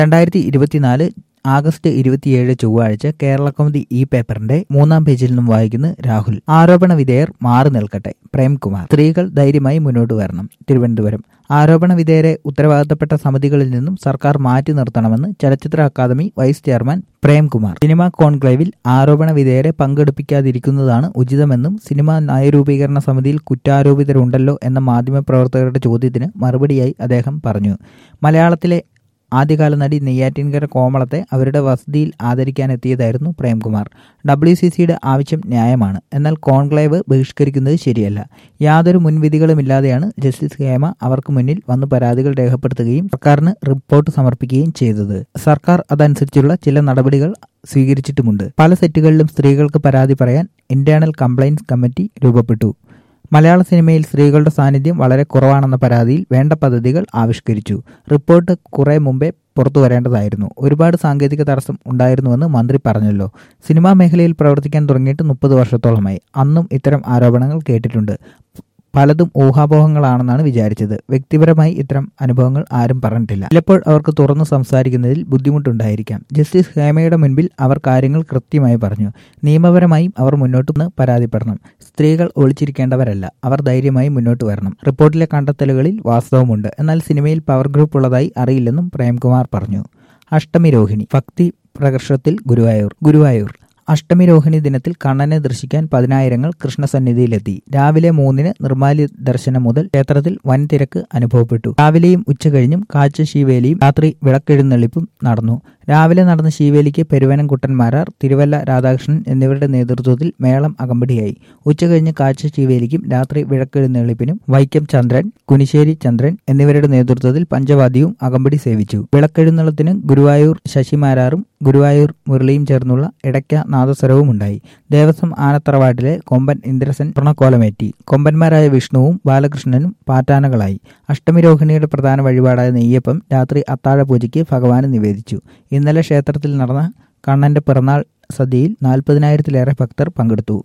രണ്ടായിരത്തി ഇരുപത്തിനാല് ആഗസ്റ്റ് ഇരുപത്തിയേഴ് ചൊവ്വാഴ്ച കേരള കൗമുദി ഈ പേപ്പറിന്റെ മൂന്നാം പേജിൽ നിന്നും വായിക്കുന്നു രാഹുൽ ആരോപണ വിധേയർ മാറി നിൽക്കട്ടെ പ്രേംകുമാർ സ്ത്രീകൾ ധൈര്യമായി മുന്നോട്ട് വരണം തിരുവനന്തപുരം ആരോപണ വിധേയരെ ഉത്തരവാദിത്തപ്പെട്ട സമിതികളിൽ നിന്നും സർക്കാർ മാറ്റി നിർത്തണമെന്ന് ചലച്ചിത്ര academy vice chairman Premkumar cinema കോൺക്ലേവിൽ ആരോപണ വിധേയരെ പങ്കെടുപ്പിക്കാതിരിക്കുന്നതാണ് ഉചിതമെന്നും സിനിമാ നയരൂപീകരണ സമിതിയിൽ കുറ്റാരോപിതരുണ്ടല്ലോ എന്ന മാധ്യമപ്രവർത്തകരുടെ ചോദ്യത്തിന് മറുപടിയായി അദ്ദേഹം പറഞ്ഞു മലയാളത്തിലെ ആദ്യകാല നടി നെയ്യാറ്റിൻകര കോമളത്തെ അവരുടെ വസതിയിൽ ആദരിക്കാനെത്തിയതായിരുന്നു പ്രേംകുമാർ ഡബ്ല്യു സി സിയുടെ ആവശ്യം ന്യായമാണ് എന്നാൽ കോൺക്ലേവ് ബഹിഷ്കരിക്കുന്നത് ശരിയല്ല യാതൊരു മുൻവിധികളുമില്ലാതെയാണ് ജസ്റ്റിസ് ഹേമ അവർക്ക് മുന്നിൽ വന്ന് പരാതികൾ രേഖപ്പെടുത്തുകയും സർക്കാരിന് റിപ്പോർട്ട് സമർപ്പിക്കുകയും ചെയ്തത് സർക്കാർ അതനുസരിച്ചുള്ള ചില നടപടികൾ സ്വീകരിച്ചിട്ടുമുണ്ട് പല സെറ്റുകളിലും സ്ത്രീകൾക്ക് പരാതി പറയാൻ ഇന്റേണൽ കംപ്ലൈൻസ് കമ്മിറ്റി രൂപപ്പെട്ടു മലയാള സിനിമയിൽ സ്ത്രീകളുടെ സാന്നിധ്യം വളരെ കുറവാണെന്ന പരാതിയിൽ വേണ്ട പദ്ധതികൾ ആവിഷ്കരിച്ചു റിപ്പോർട്ട് കുറെ മുമ്പേ പുറത്തു വരേണ്ടതായിരുന്നു ഒരുപാട് സാങ്കേതിക തടസ്സം ഉണ്ടായിരുന്നുവെന്ന് മന്ത്രി പറഞ്ഞല്ലോ സിനിമാ മേഖലയിൽ പ്രവർത്തിക്കാൻ തുടങ്ങിയിട്ട് മുപ്പത് വർഷത്തോളമായി അന്നും ഇത്തരം ആരോപണങ്ങൾ കേട്ടിട്ടുണ്ട് പലതും ഊഹാപോഹങ്ങളാണെന്നാണ് വിചാരിച്ചത് വ്യക്തിപരമായി ഇത്തരം അനുഭവങ്ങൾ ആരും പറഞ്ഞിട്ടില്ല ചിലപ്പോൾ അവർക്ക് തുറന്നു സംസാരിക്കുന്നതിൽ ബുദ്ധിമുട്ടുണ്ടായിരിക്കാം ജസ്റ്റിസ് ഹേമയുടെ മുൻപിൽ അവർ കാര്യങ്ങൾ കൃത്യമായി പറഞ്ഞു നിയമപരമായും അവർ മുന്നോട്ട് നിന്ന് പരാതിപ്പെടണം സ്ത്രീകൾ ഒളിച്ചിരിക്കേണ്ടവരല്ല അവർ ധൈര്യമായി മുന്നോട്ട് വരണം റിപ്പോർട്ടിലെ കണ്ടെത്തലുകളിൽ വാസ്തവമുണ്ട് എന്നാൽ സിനിമയിൽ പവർ ഗ്രൂപ്പ് ഉള്ളതായി അറിയില്ലെന്നും പ്രേംകുമാർ പറഞ്ഞു അഷ്ടമി രോഹിണി ഭക്തി പ്രകർഷത്തിൽ ഗുരുവായൂർ ഗുരുവായൂർ അഷ്ടമി രോഹിണി ദിനത്തിൽ കണ്ണനെ ദർശിക്കാൻ പതിനായിരങ്ങൾ കൃഷ്ണസന്നിധിയിലെത്തി രാവിലെ മൂന്നിന് നിർമാല്യ ദർശനം മുതൽ ക്ഷേത്രത്തിൽ വൻ തിരക്ക് അനുഭവപ്പെട്ടു രാവിലെയും ഉച്ചകഴിഞ്ഞും കാഴ്ച ശീവേലിയും രാത്രി വിളക്കെഴുന്നള്ളിപ്പും നടന്നു രാവിലെ നടന്ന ശീവേലിക്ക് പെരുവനം കുട്ടന്മാരാർ തിരുവല്ല രാധാകൃഷ്ണൻ എന്നിവരുടെ നേതൃത്വത്തിൽ മേളം അകമ്പടിയായി ഉച്ചകഴിഞ്ഞ് കാഴ്ച ശീവേലിക്കും രാത്രി വിളക്കെഴുന്നള്ളിപ്പിനും വൈക്കം ചന്ദ്രൻ കുനിശ്ശേരി ചന്ദ്രൻ എന്നിവരുടെ നേതൃത്വത്തിൽ പഞ്ചവാദ്യവും അകമ്പടി സേവിച്ചു വിളക്കെഴുന്നള്ളത്തിന് ഗുരുവായൂർ ശശിമാരാറും ഗുരുവായൂർ മുരളിയും ചേർന്നുള്ള ഇടയ്ക്ക നാദസ്വരവും ഉണ്ടായി ദേവസ്വം ആനത്തറവാട്ടിലെ കൊമ്പൻ ഇന്ദ്രസൻ സ്വർണക്കോലമേറ്റി കൊമ്പന്മാരായ വിഷ്ണുവും ബാലകൃഷ്ണനും പാറ്റാനകളായി അഷ്ടമി രോഹിണിയുടെ പ്രധാന വഴിപാടായ നെയ്യപ്പം രാത്രി അത്താഴ പൂജയ്ക്ക് ഭഗവാന് നിവേദിച്ചു ഇന്നലെ ക്ഷേത്രത്തിൽ നടന്ന കണ്ണന്റെ പിറന്നാൾ സദ്യയിൽ നാൽപ്പതിനായിരത്തിലേറെ ഭക്തർ പങ്കെടുത്തു